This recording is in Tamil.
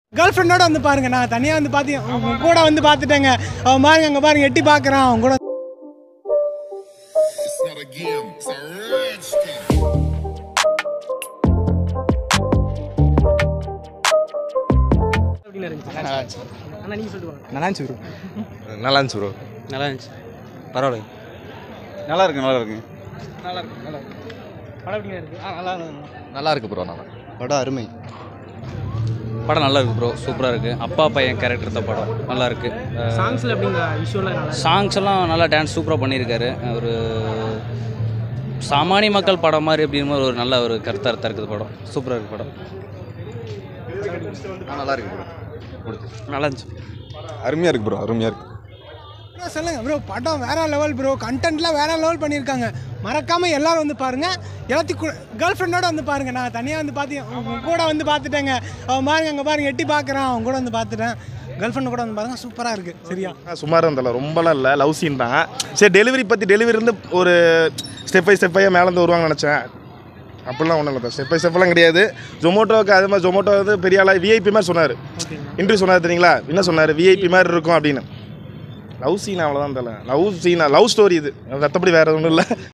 கேர்ள் ஃப்ரெண்டோட வந்து பாருங்க நான் தனியாக வந்து பார்த்து உங்க கூட வந்து பார்த்துட்டேங்க அவன் பாருங்க அங்கே பாருங்க எட்டி பார்க்குறான் அவன் கூட It's not a game, it's a rich thing. அப்படின்னு இருந்துச்சு நல்லா இருந்துச்சு ஆனால் நீங்கள் சொல்லிட்டு வாங்க நல்லா இருந்துச்சு ப்ரோ நல்லா இருந்துச்சு ப்ரோ நல்லா இருந்துச்சு பரவாயில்ல நல்லா இருக்கு நல்லா இருக்கு நல்லா இருக்கு நல்லா இருக்கு படம் எப்படிங்க இருக்கு ஆ நல்லா இருக்கு நல்லா இருக்கு ப்ரோ நல்லா படம் அருமை படம் நல்லா இருக்கு ப்ரோ சூப்பராக இருக்கு அப்பா பையன் கேரக்டர் தான் படம் நல்லா இருக்கு சாங்ஸில் எப்படிங்க விஷுவலாக நல்லா சாங்ஸ் எல்லாம் நல்லா டான்ஸ் சூப்பராக பண்ணியிருக்காரு ஒரு சாமானிய மக்கள் படம் மாதிரி அப்படின்னு ஒரு நல்ல ஒரு கருத்தர்த்தம் இருக்குது படம் சூப்பராக இருக்கு படம் நல்லா இருக்கு ப்ரோ நல்லா இருந்துச்சு அருமையாக இருக்கு ப்ரோ அருமையாக இருக்கு ப்ரோ சொல்லுங்க ப்ரோ படம் வேற லெவல் ப்ரோ கண்டென்ட்லாம் வேற லெவல் பண்ணியிருக்காங்க மறக்காம எல்லாரும் வந்து பாருங்க எல்லாத்தையும் கேர்ள் ஃப்ரெண்டோட வந்து பாருங்க நான் தனியாக வந்து பார்த்து உங்க கூட வந்து பார்த்துட்டேங்க அவன் பாருங்க அங்கே பாருங்க எட்டி பார்க்குறான் அவன் கூட வந்து பார்த்துட்டேன் கேர்ள் ஃப்ரெண்டு கூட வந்து பாருங்க சூப்பராக இருக்கு சரியா சுமாராக இருந்தால ரொம்பலாம் இல்லை லவ் சீன் தான் சரி டெலிவரி பற்றி டெலிவரி இருந்து ஒரு ஸ்டெப் பை ஸ்டெப் பையாக மேலேருந்து வருவாங்கன்னு நினச்சேன் அப்படிலாம் ஒன்றும் இல்லை ஸ்டெப் பை ஸ்டெப்லாம் கிடையாது ஜொமோட்டோவுக்கு அதே மாதிரி ஜொமோட்டோ வந்து பெரிய ஆளாக விஐபி மாதிரி சொன்னார் இன்டர்வியூ சொன்னார் தெரியுங்களா என்ன சொன்னார் விஐபி மாதிரி இருக்கும் அப்படின்னு லவ் சீன் அவ்வளோதான் தலை லவ் சீனா லவ் ஸ்டோரி இது மற்றபடி வேறு ஒன்றும் இல்லை